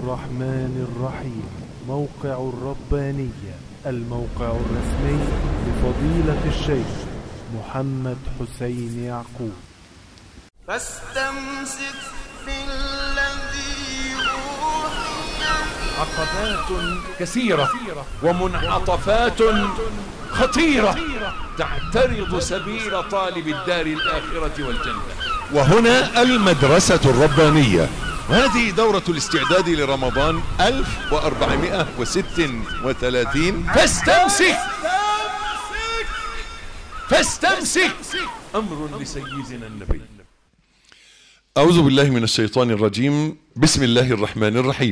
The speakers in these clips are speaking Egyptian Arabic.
الرحمن الرحيم موقع الربانية الموقع الرسمي لفضيلة الشيخ محمد حسين يعقوب فاستمسك بالذي أوحي عقبات كثيرة ومنعطفات خطيرة تعترض سبيل طالب الدار الآخرة والجنة وهنا المدرسة الربانية وهذه دورة الاستعداد لرمضان 1436 فاستمسك فاستمسك أمر لسيدنا النبي أعوذ بالله من الشيطان الرجيم بسم الله الرحمن الرحيم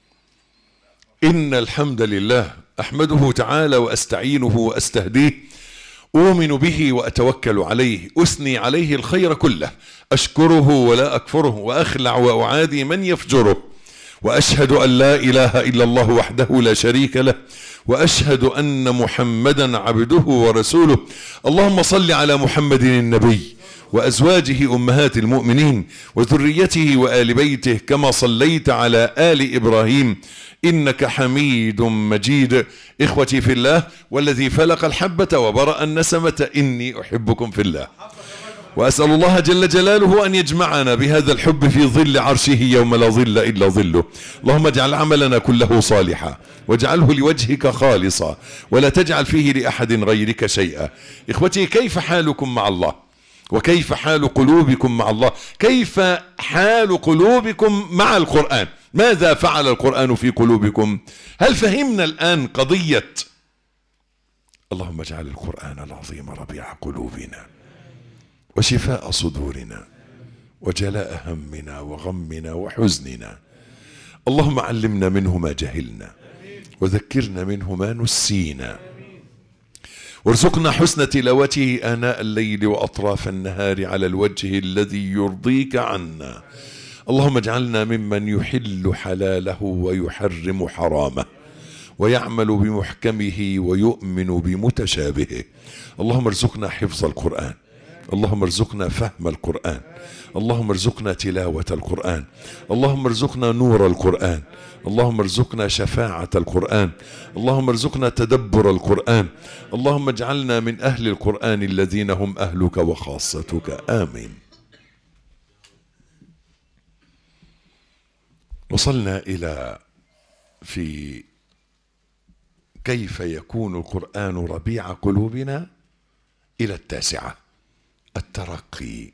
إن الحمد لله أحمده تعالى وأستعينه وأستهديه أؤمن به وأتوكل عليه أثني عليه الخير كله أشكره ولا أكفره وأخلع وأعادي من يفجره وأشهد أن لا إله إلا الله وحده لا شريك له وأشهد أن محمدا عبده ورسوله اللهم صل على محمد النبي وأزواجه أمهات المؤمنين وذريته وآل بيته كما صليت على آل إبراهيم إنك حميد مجيد إخوتي في الله والذي فلق الحبة وبرأ النسمة إني أحبكم في الله وأسأل الله جل جلاله أن يجمعنا بهذا الحب في ظل عرشه يوم لا ظل إلا ظله اللهم اجعل عملنا كله صالحا واجعله لوجهك خالصا ولا تجعل فيه لأحد غيرك شيئا إخوتي كيف حالكم مع الله وكيف حال قلوبكم مع الله كيف حال قلوبكم مع القرآن ماذا فعل القرآن في قلوبكم هل فهمنا الآن قضية اللهم اجعل القرآن العظيم ربيع قلوبنا وشفاء صدورنا وجلاء همنا وغمنا وحزننا اللهم علمنا منه ما جهلنا وذكرنا منه ما نسينا وارزقنا حسن تلاوته آناء الليل وأطراف النهار على الوجه الذي يرضيك عنا اللهم اجعلنا ممن يحل حلاله ويحرم حرامه ويعمل بمحكمه ويؤمن بمتشابهه اللهم ارزقنا حفظ القرآن اللهم ارزقنا فهم القرآن اللهم ارزقنا تلاوة القرآن اللهم ارزقنا نور القرآن اللهم ارزقنا شفاعة القرآن اللهم ارزقنا تدبر القرآن اللهم اجعلنا من أهل القرآن الذين هم أهلك وخاصتك آمين وصلنا إلى في كيف يكون القرآن ربيع قلوبنا إلى التاسعة الترقي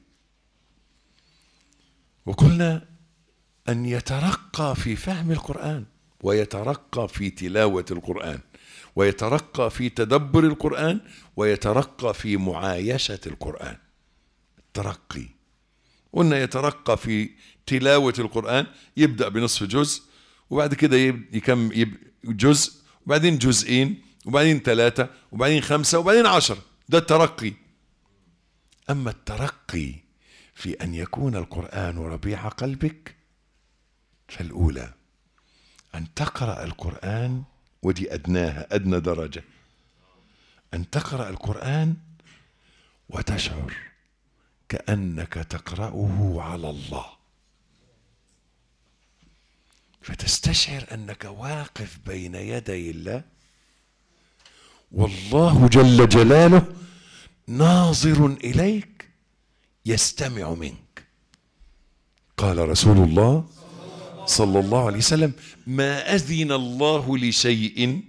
وقلنا أن يترقى في فهم القرآن ويترقى في تلاوة القرآن ويترقى في تدبر القرآن ويترقى في معايشة القرآن الترقي قلنا يترقى في تلاوة القرآن يبدأ بنصف جزء وبعد كده يكم جزء وبعدين جزئين وبعدين ثلاثة وبعدين خمسة وبعدين عشر ده الترقي أما الترقي في أن يكون القرآن ربيع قلبك فالأولى أن تقرأ القرآن ودي أدناها أدنى درجة أن تقرأ القرآن وتشعر كأنك تقرأه على الله فتستشعر أنك واقف بين يدي الله والله جل جلاله ناظر إليك يستمع منك قال رسول الله صلى الله عليه وسلم ما أذن الله لشيء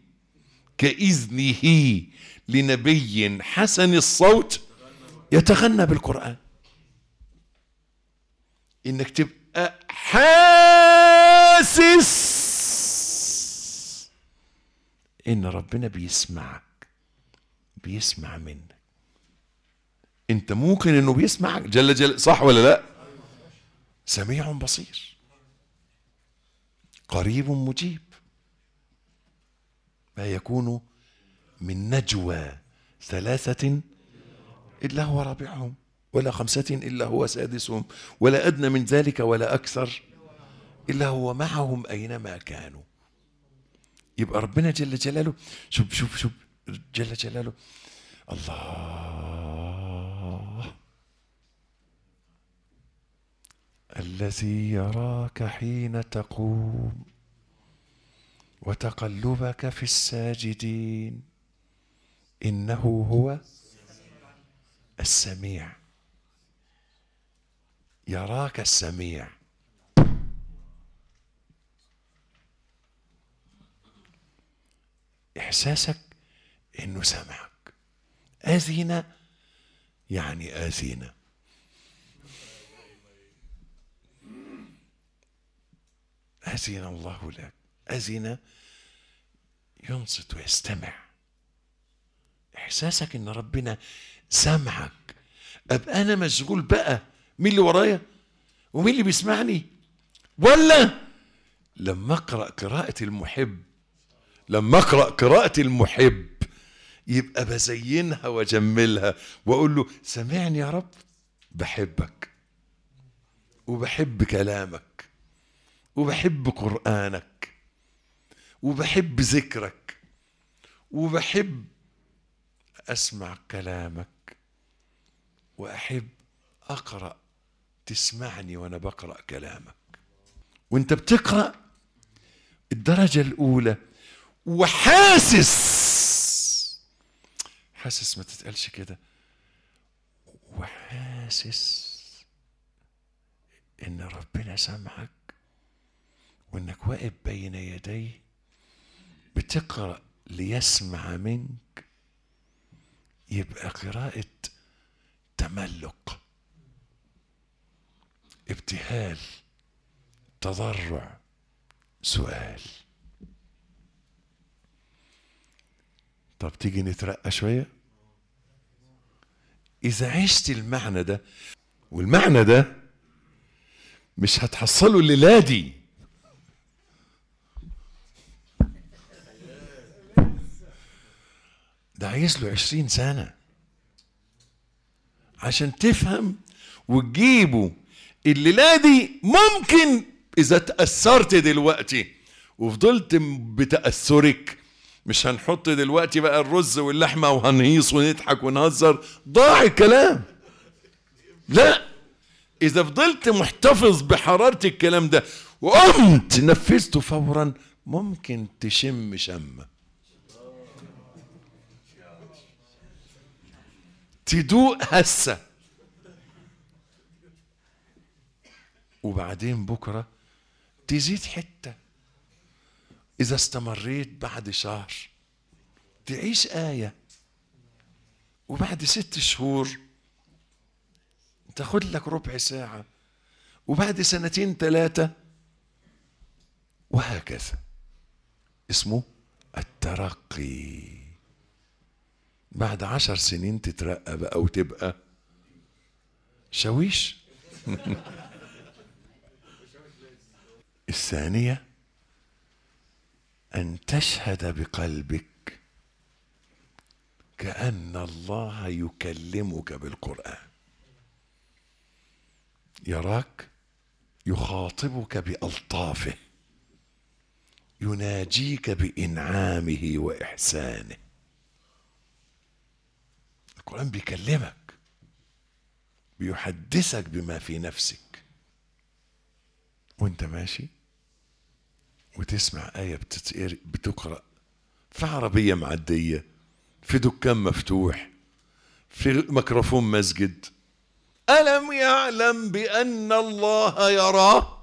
كإذنه لنبي حسن الصوت يتغنى بالقرآن إنك تبقى حاسس إن ربنا بيسمعك بيسمع منك انت ممكن انه بيسمعك جل جل صح ولا لا سميع بصير قريب مجيب ما يكون من نجوى ثلاثة إلا هو رابعهم ولا خمسة إلا هو سادسهم ولا أدنى من ذلك ولا أكثر إلا هو معهم أينما كانوا يبقى ربنا جل جلاله شوف شوف شوف جل جلاله الله الذي يراك حين تقوم وتقلبك في الساجدين انه هو السميع يراك السميع احساسك انه سمعك اذن يعني اذن اذن الله لك اذن ينصت ويستمع احساسك ان ربنا سمعك ابقى انا مشغول بقى مين اللي ورايا ومين اللي بيسمعني ولا لما اقرا قراءه المحب لما اقرا قراءه المحب يبقى بزينها واجملها واقول له سامعني يا رب بحبك وبحب كلامك وبحب قرانك وبحب ذكرك وبحب اسمع كلامك واحب اقرا تسمعني وانا بقرا كلامك وانت بتقرا الدرجه الاولى وحاسس حاسس ما تتقالش كده وحاسس ان ربنا سامعك وانك واقف بين يديه بتقرا ليسمع منك يبقى قراءه تملق ابتهال تضرع سؤال طب تيجي نترقى شويه اذا عشت المعنى ده والمعنى ده مش هتحصله الليله دي ده عايز له عشرين سنة عشان تفهم وتجيبه الليلة دي ممكن إذا تأثرت دلوقتي وفضلت بتأثرك مش هنحط دلوقتي بقى الرز واللحمة وهنهيص ونضحك ونهزر ضاع الكلام لا إذا فضلت محتفظ بحرارة الكلام ده وقمت نفذته فورا ممكن تشم شمه تدوق هسه وبعدين بكره تزيد حته اذا استمريت بعد شهر تعيش ايه وبعد ست شهور تاخد لك ربع ساعه وبعد سنتين ثلاثه وهكذا اسمه الترقي بعد عشر سنين تترقى بقى وتبقى شاويش الثانية أن تشهد بقلبك كأن الله يكلمك بالقرآن يراك يخاطبك بألطافه يناجيك بإنعامه وإحسانه القرآن بيكلمك بيحدثك بما في نفسك وانت ماشي وتسمع آية بتتقرأ بتقرأ في عربية معدية في دكان مفتوح في ميكروفون مسجد ألم يعلم بأن الله يراه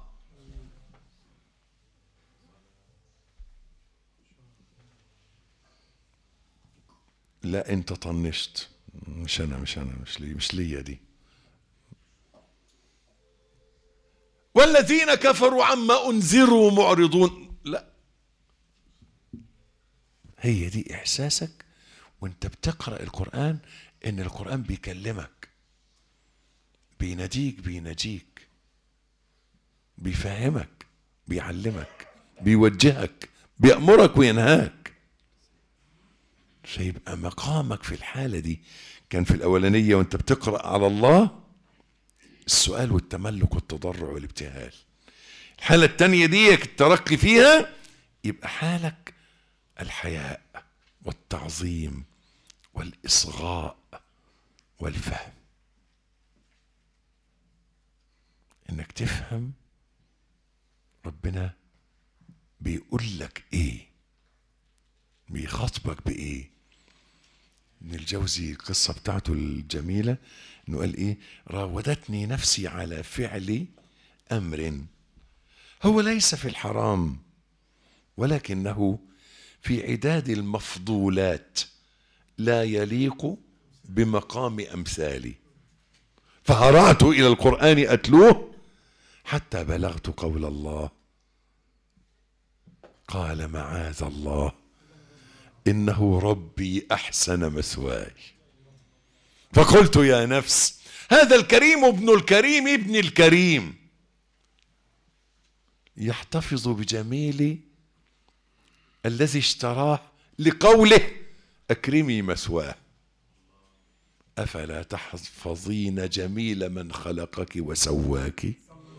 لا انت طنشت مش انا مش انا مش لي مش ليا دي والذين كفروا عما انذروا معرضون لا هي دي احساسك وانت بتقرا القران ان القران بيكلمك بيناديك بيناجيك بيفهمك بيعلمك بيوجهك بيأمرك وينهاك فيبقى مقامك في الحالة دي كان في الأولانية وانت بتقرأ على الله السؤال والتملك والتضرع والابتهال الحالة التانية دي الترقي فيها يبقى حالك الحياء والتعظيم والإصغاء والفهم انك تفهم ربنا بيقول لك ايه بيخاطبك بايه ابن الجوزي القصة بتاعته الجميلة انه قال ايه راودتني نفسي على فعل امر هو ليس في الحرام ولكنه في عداد المفضولات لا يليق بمقام امثالي فهرعت الى القران اتلوه حتى بلغت قول الله قال معاذ الله انه ربي احسن مثواي فقلت يا نفس هذا الكريم ابن الكريم ابن الكريم يحتفظ بجميل الذي اشتراه لقوله اكرمي مثواه افلا تحفظين جميل من خلقك وسواك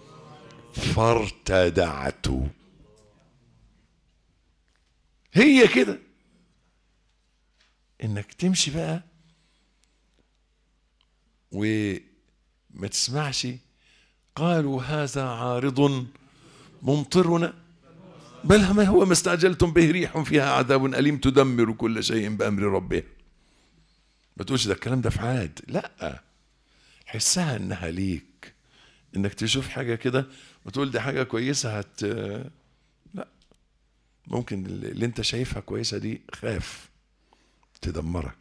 فارتدعت هي كده انك تمشي بقى وما تسمعش قالوا هذا عارض ممطرنا بل ما هو ما استعجلتم به ريح فيها عذاب أليم تدمر كل شيء بأمر ربها ما تقولش ده الكلام ده في عاد لا حسها انها ليك انك تشوف حاجه كده وتقول دي حاجه كويسه هت لا ممكن اللي انت شايفها كويسه دي خاف تدمرك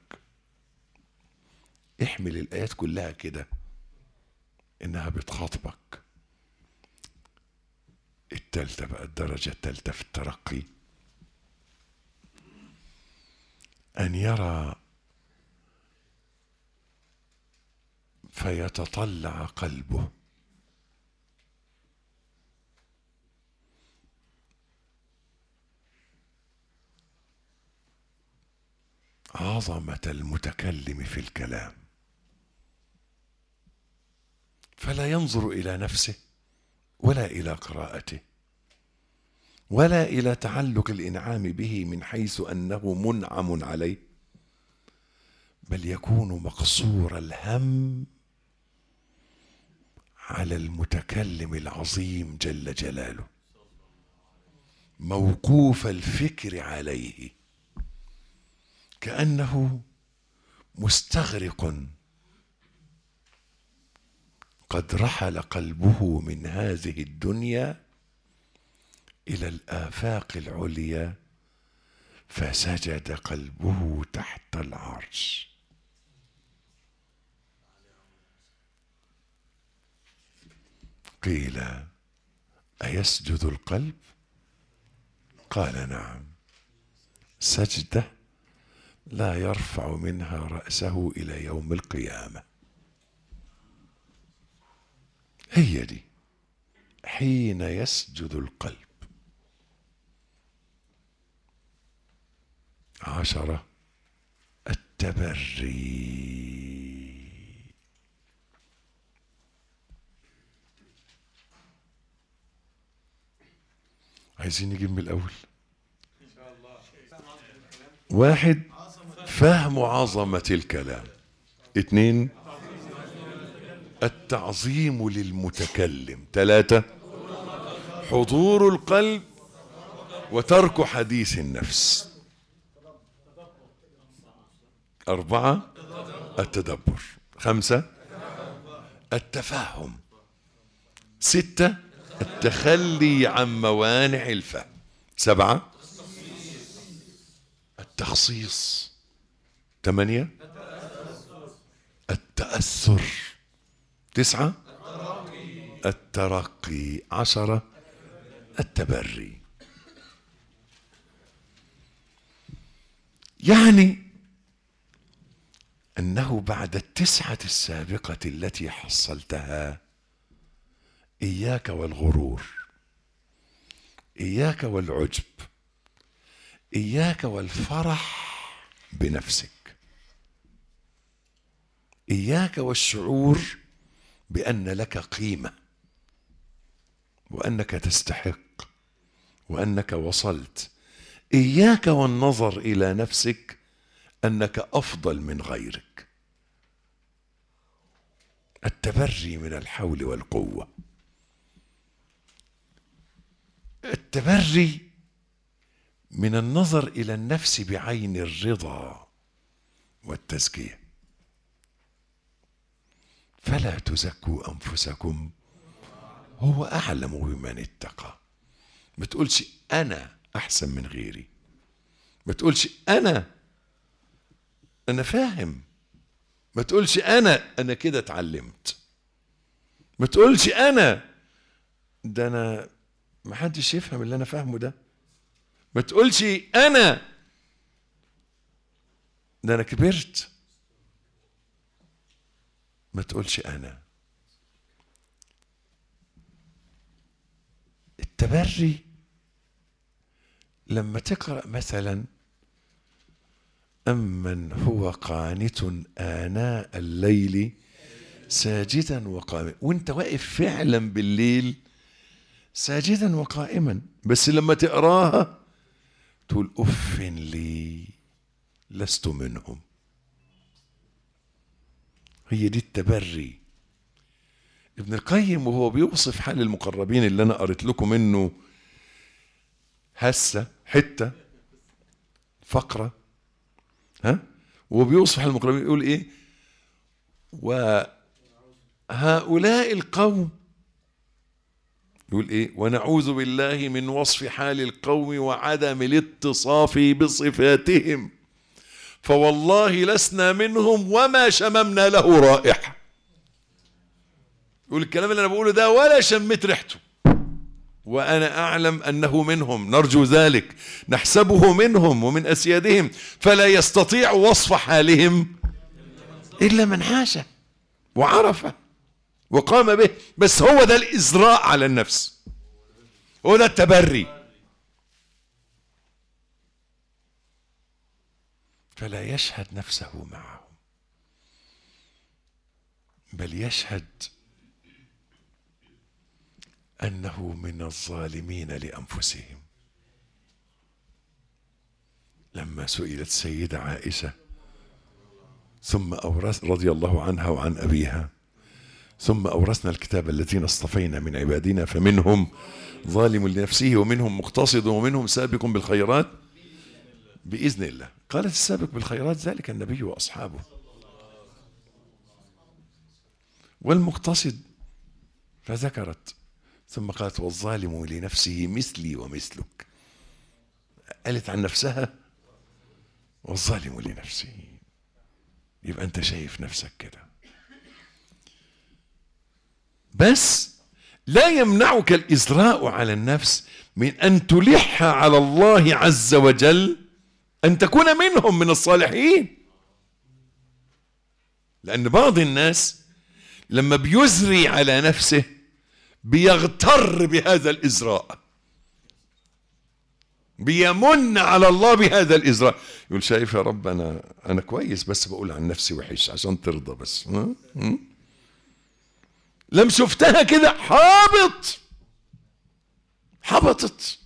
احمل الايات كلها كده انها بتخاطبك التالتة بقى الدرجة التالتة في الترقي أن يرى فيتطلع قلبه عظمة المتكلم في الكلام فلا ينظر إلى نفسه ولا إلى قراءته ولا إلى تعلق الإنعام به من حيث أنه منعم عليه بل يكون مقصور الهم على المتكلم العظيم جل جلاله موقوف الفكر عليه كانه مستغرق قد رحل قلبه من هذه الدنيا الى الافاق العليا فسجد قلبه تحت العرش قيل ايسجد القلب قال نعم سجده لا يرفع منها راسه الى يوم القيامه هي دي حين يسجد القلب عشرة التبري عايزين نجيب من الأول واحد فهم عظمة الكلام اثنين التعظيم للمتكلم ثلاثة حضور القلب وترك حديث النفس أربعة التدبر خمسة التفاهم ستة التخلي عن موانع الفهم سبعة التخصيص ثمانية التأثر تسعة الترقي عشرة التبري يعني أنه بعد التسعة السابقة التي حصلتها إياك والغرور إياك والعجب إياك والفرح بنفسك إياك والشعور بأن لك قيمة وأنك تستحق وأنك وصلت إياك والنظر إلى نفسك أنك أفضل من غيرك التبري من الحول والقوة التبري من النظر الى النفس بعين الرضا والتزكيه فلا تزكوا انفسكم هو اعلم بمن اتقى ما تقولش انا احسن من غيري ما تقولش انا انا فاهم ما تقولش انا انا كده اتعلمت ما تقولش انا ده انا ما حدش يفهم اللي انا فاهمه ده ما تقولش انا ده انا كبرت ما تقولش انا التبري لما تقرا مثلا امن هو قانت اناء الليل ساجدا وقائما وانت واقف فعلا بالليل ساجدا وقائما بس لما تقراها تقول اف لي لست منهم هي دي التبري ابن القيم وهو بيوصف حال المقربين اللي انا قريت لكم منه هسه حته فقره ها وبيوصف حال المقربين يقول ايه وهؤلاء القوم يقول ايه ونعوذ بالله من وصف حال القوم وعدم الاتصاف بصفاتهم فوالله لسنا منهم وما شممنا له رائحة يقول الكلام اللي انا بقوله ده ولا شميت ريحته وانا اعلم انه منهم نرجو ذلك نحسبه منهم ومن اسيادهم فلا يستطيع وصف حالهم الا من حاشه وعرفه وقام به بس هو ده الازراء على النفس هو ده التبري فلا يشهد نفسه معهم بل يشهد انه من الظالمين لانفسهم لما سئلت سيده عائشه ثم اورث رضي الله عنها وعن ابيها ثم اورثنا الكتاب الذين اصطفينا من عبادنا فمنهم ظالم لنفسه ومنهم مقتصد ومنهم سابق بالخيرات باذن الله قالت السابق بالخيرات ذلك النبي واصحابه والمقتصد فذكرت ثم قالت والظالم لنفسه مثلي ومثلك قالت عن نفسها والظالم لنفسه يبقى انت شايف نفسك كده بس لا يمنعك الإزراء على النفس من أن تلح على الله عز وجل أن تكون منهم من الصالحين لأن بعض الناس لما بيزري على نفسه بيغتر بهذا الإزراء بيمن على الله بهذا الإزراء يقول شايف يا رب أنا أنا كويس بس بقول عن نفسي وحش عشان ترضى بس ها؟ ها؟ لم شفتها كده حابط حبطت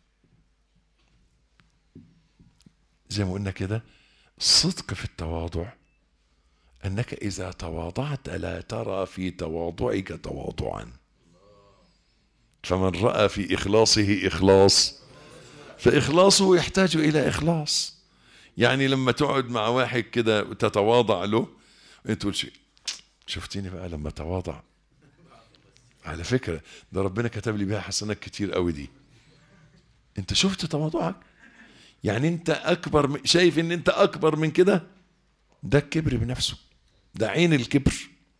زي ما قلنا كده الصدق في التواضع انك اذا تواضعت لا ترى في تواضعك تواضعا فمن راى في اخلاصه اخلاص فاخلاصه يحتاج الى اخلاص يعني لما تقعد مع واحد كده تتواضع له انت تقول شيء شفتيني بقى لما تواضع على فكرة ده ربنا كتب لي بيها حسنات كتير قوي دي انت شفت تواضعك يعني انت اكبر من شايف ان انت اكبر من كده ده الكبر بنفسه ده عين الكبر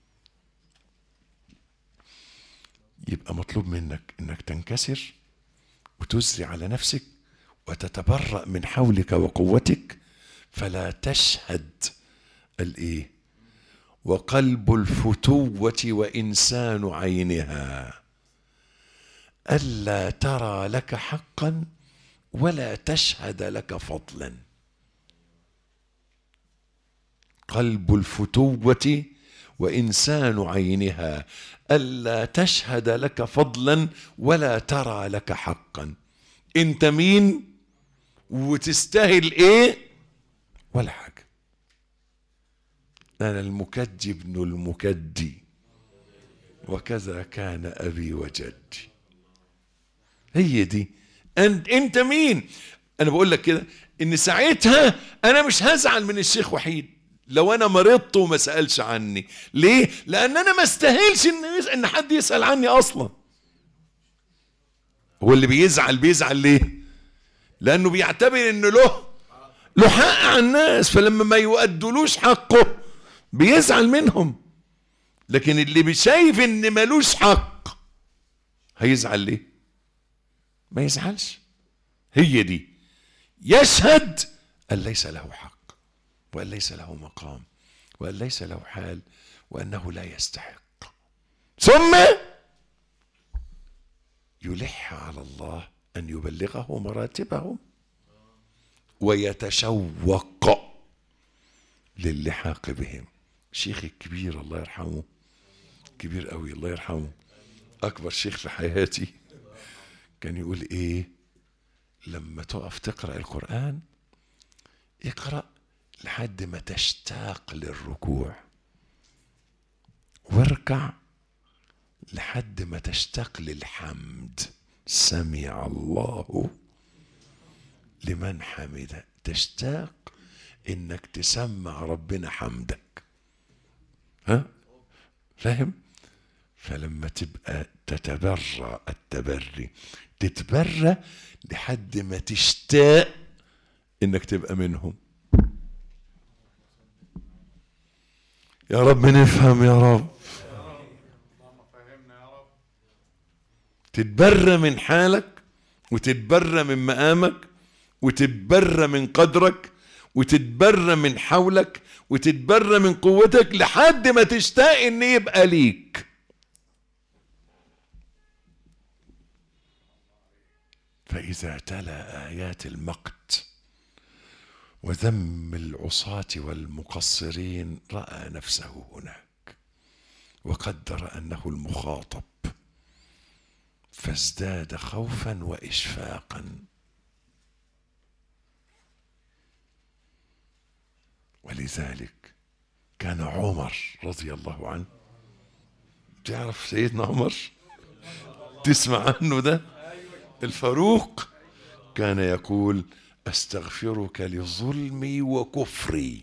يبقى مطلوب منك انك تنكسر وتزري على نفسك وتتبرأ من حولك وقوتك فلا تشهد الايه وقلب الفتوة وإنسان عينها ألا ترى لك حقا ولا تشهد لك فضلا قلب الفتوة وإنسان عينها ألا تشهد لك فضلا ولا ترى لك حقا أنت مين وتستاهل إيه ولا حاجة أنا المكدي ابن المكدي وكذا كان أبي وجدي هي دي أنت, أنت مين انا بقول لك كده ان ساعتها انا مش هزعل من الشيخ وحيد لو انا مرضت وما سالش عني ليه لان انا ما استاهلش ان ان حد يسال عني اصلا هو اللي بيزعل بيزعل ليه لانه بيعتبر انه له له حق على الناس فلما ما يؤدلوش حقه بيزعل منهم لكن اللي شايف ان ملوش حق هيزعل ليه ما يزعلش هي دي يشهد ان ليس له حق وان ليس له مقام وان ليس له حال وانه لا يستحق ثم يلح على الله ان يبلغه مراتبهم ويتشوق للحاق بهم شيخ الكبير الله يرحمه كبير قوي الله يرحمه اكبر شيخ في حياتي كان يقول ايه لما تقف تقرا القران اقرا لحد ما تشتاق للركوع واركع لحد ما تشتاق للحمد سمع الله لمن حمده تشتاق انك تسمع ربنا حمدك ها فاهم فلما تبقى تتبرى التبري تتبرى لحد ما تشتاق انك تبقى منهم يا رب نفهم يا رب تتبرى من حالك وتتبرى من مقامك وتتبرى من قدرك وتتبرى من حولك وتتبرى من قوتك لحد ما تشتاق ان يبقى ليك فإذا تلا آيات المقت وذم العصاة والمقصرين رأى نفسه هناك وقدر أنه المخاطب فازداد خوفا وإشفاقا ولذلك كان عمر رضي الله عنه تعرف سيدنا عمر تسمع عنه ده الفاروق كان يقول استغفرك لظلمي وكفري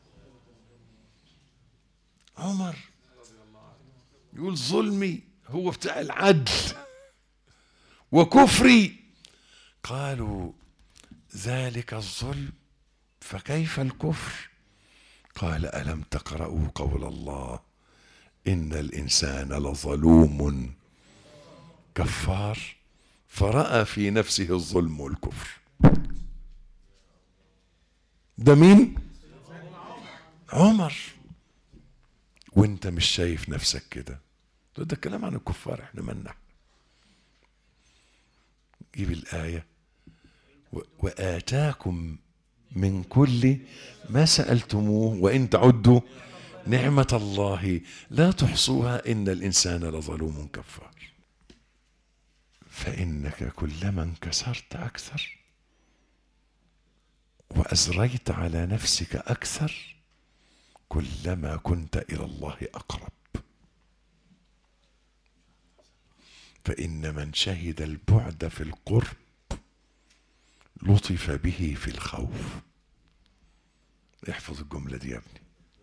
عمر يقول ظلمي هو بتاع العدل وكفري قالوا ذلك الظلم فكيف الكفر قال الم تقرأوا قول الله ان الانسان لظلوم كفار فرأى في نفسه الظلم والكفر ده مين عمر وانت مش شايف نفسك كده ده, ده الكلام عن الكفار احنا مالنا جيب الآية و- وآتاكم من كل ما سألتموه وإن تعدوا نعمة الله لا تحصوها إن الإنسان لظلوم كفار فإنك كلما انكسرت أكثر وأزريت على نفسك أكثر كلما كنت إلى الله أقرب فإن من شهد البعد في القرب لطف به في الخوف احفظ الجملة دي يا ابني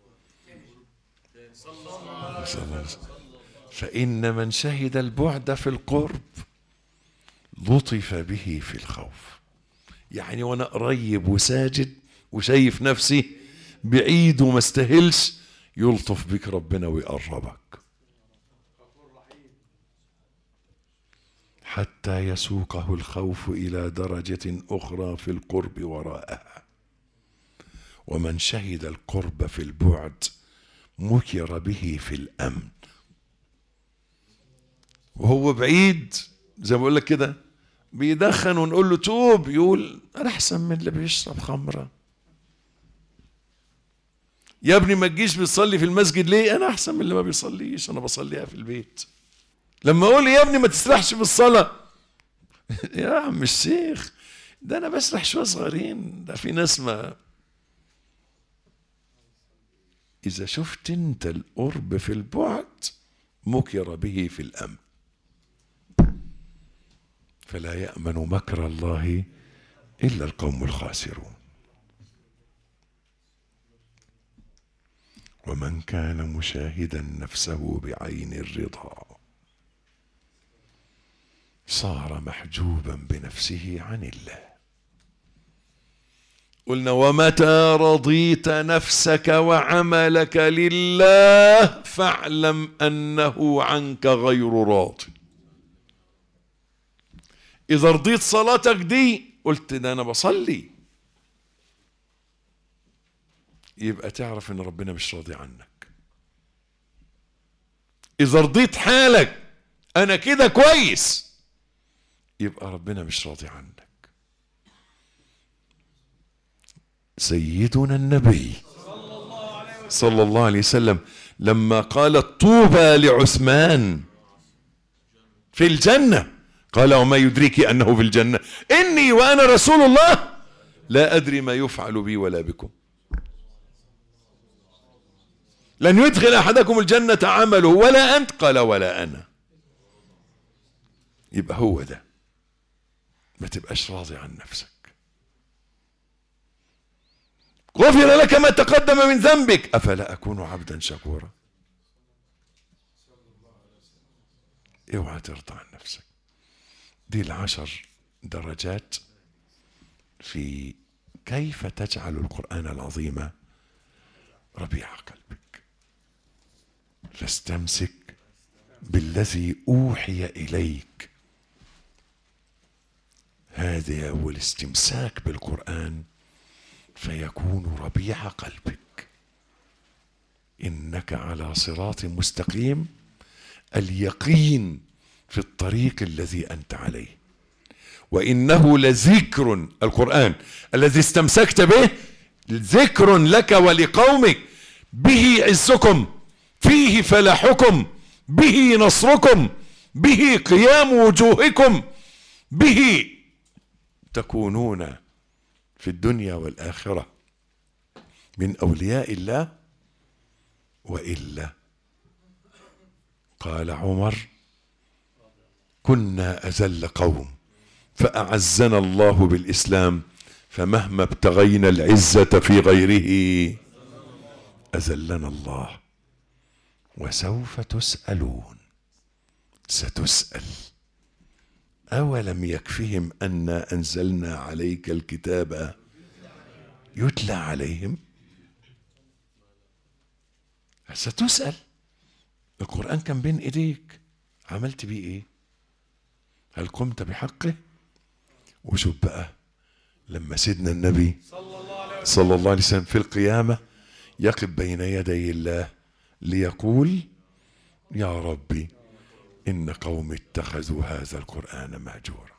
صلى الله عليه وسلم. فإن من شهد البعد في القرب لطف به في الخوف يعني وانا قريب وساجد وشايف نفسي بعيد وما استاهلش يلطف بك ربنا ويقربك حتى يسوقه الخوف الى درجه اخرى في القرب وراءها ومن شهد القرب في البعد مكر به في الامن وهو بعيد زي ما بقول لك كده بيدخن ونقول له توب يقول انا احسن من اللي بيشرب خمره يا ابني ما تجيش بتصلي في المسجد ليه انا احسن من اللي ما بيصليش انا بصليها في البيت لما اقول يا ابني ما تسرحش في الصلاه يا عم الشيخ ده انا بسرح شويه صغيرين ده في ناس ما اذا شفت انت القرب في البعد مكر به في الامن فلا يامن مكر الله إلا القوم الخاسرون ومن كان مشاهدا نفسه بعين الرضا صار محجوبا بنفسه عن الله قلنا ومتى رضيت نفسك وعملك لله فاعلم انه عنك غير راض اذا رضيت صلاتك دي قلت ده انا بصلي يبقى تعرف ان ربنا مش راضي عنك اذا رضيت حالك انا كده كويس يبقى ربنا مش راضي عنك سيدنا النبي صلى الله عليه وسلم لما قال طوبى لعثمان في الجنة قال وما يدريك أنه في الجنة إني وأنا رسول الله لا أدري ما يفعل بي ولا بكم لن يدخل أحدكم الجنة عمله ولا أنت قال ولا أنا يبقى هو ده ما تبقاش راضي عن نفسك غفر لك ما تقدم من ذنبك أفلا أكون عبدا شكورا اوعى ترضى عن نفسك دي العشر درجات في كيف تجعل القرآن العظيم ربيع قلبك فاستمسك بالذي أوحي إليك هذا هو الاستمساك بالقرآن فيكون ربيع قلبك انك على صراط مستقيم اليقين في الطريق الذي انت عليه وانه لذكر القران الذي استمسكت به ذكر لك ولقومك به عزكم فيه فلاحكم به نصركم به قيام وجوهكم به تكونون في الدنيا والآخرة من أولياء الله وإلا قال عمر كنا أذل قوم فأعزنا الله بالإسلام فمهما ابتغينا العزة في غيره أذلنا الله وسوف تسألون ستسأل أولم يكفهم أنا أنزلنا عليك الكتاب يتلى عليهم ستسأل القرآن كان بين إيديك عملت بيه إيه هل قمت بحقه وشوف بقى لما سيدنا النبي صلى الله عليه وسلم في القيامة يقف بين يدي الله ليقول يا ربي إن قوم اتخذوا هذا القرآن مهجورا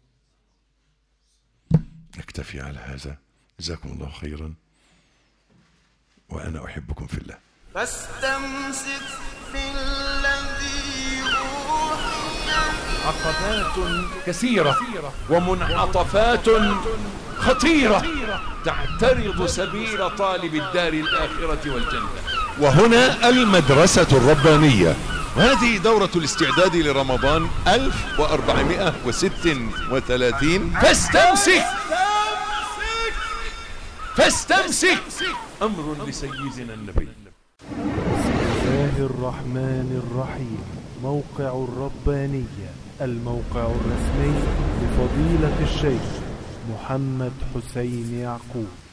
نكتفي على هذا جزاكم الله خيرا وأنا أحبكم في الله فاستمسك بالذي أوحي عقبات كثيرة ومنعطفات خطيرة تعترض سبيل طالب الدار الآخرة والجنة وهنا المدرسة الربانية وهذه دورة الاستعداد لرمضان 1436 فاستمسك فاستمسك أمر لسيدنا النبي بسم الله الرحمن الرحيم موقع الربانية الموقع الرسمي لفضيلة الشيخ محمد حسين يعقوب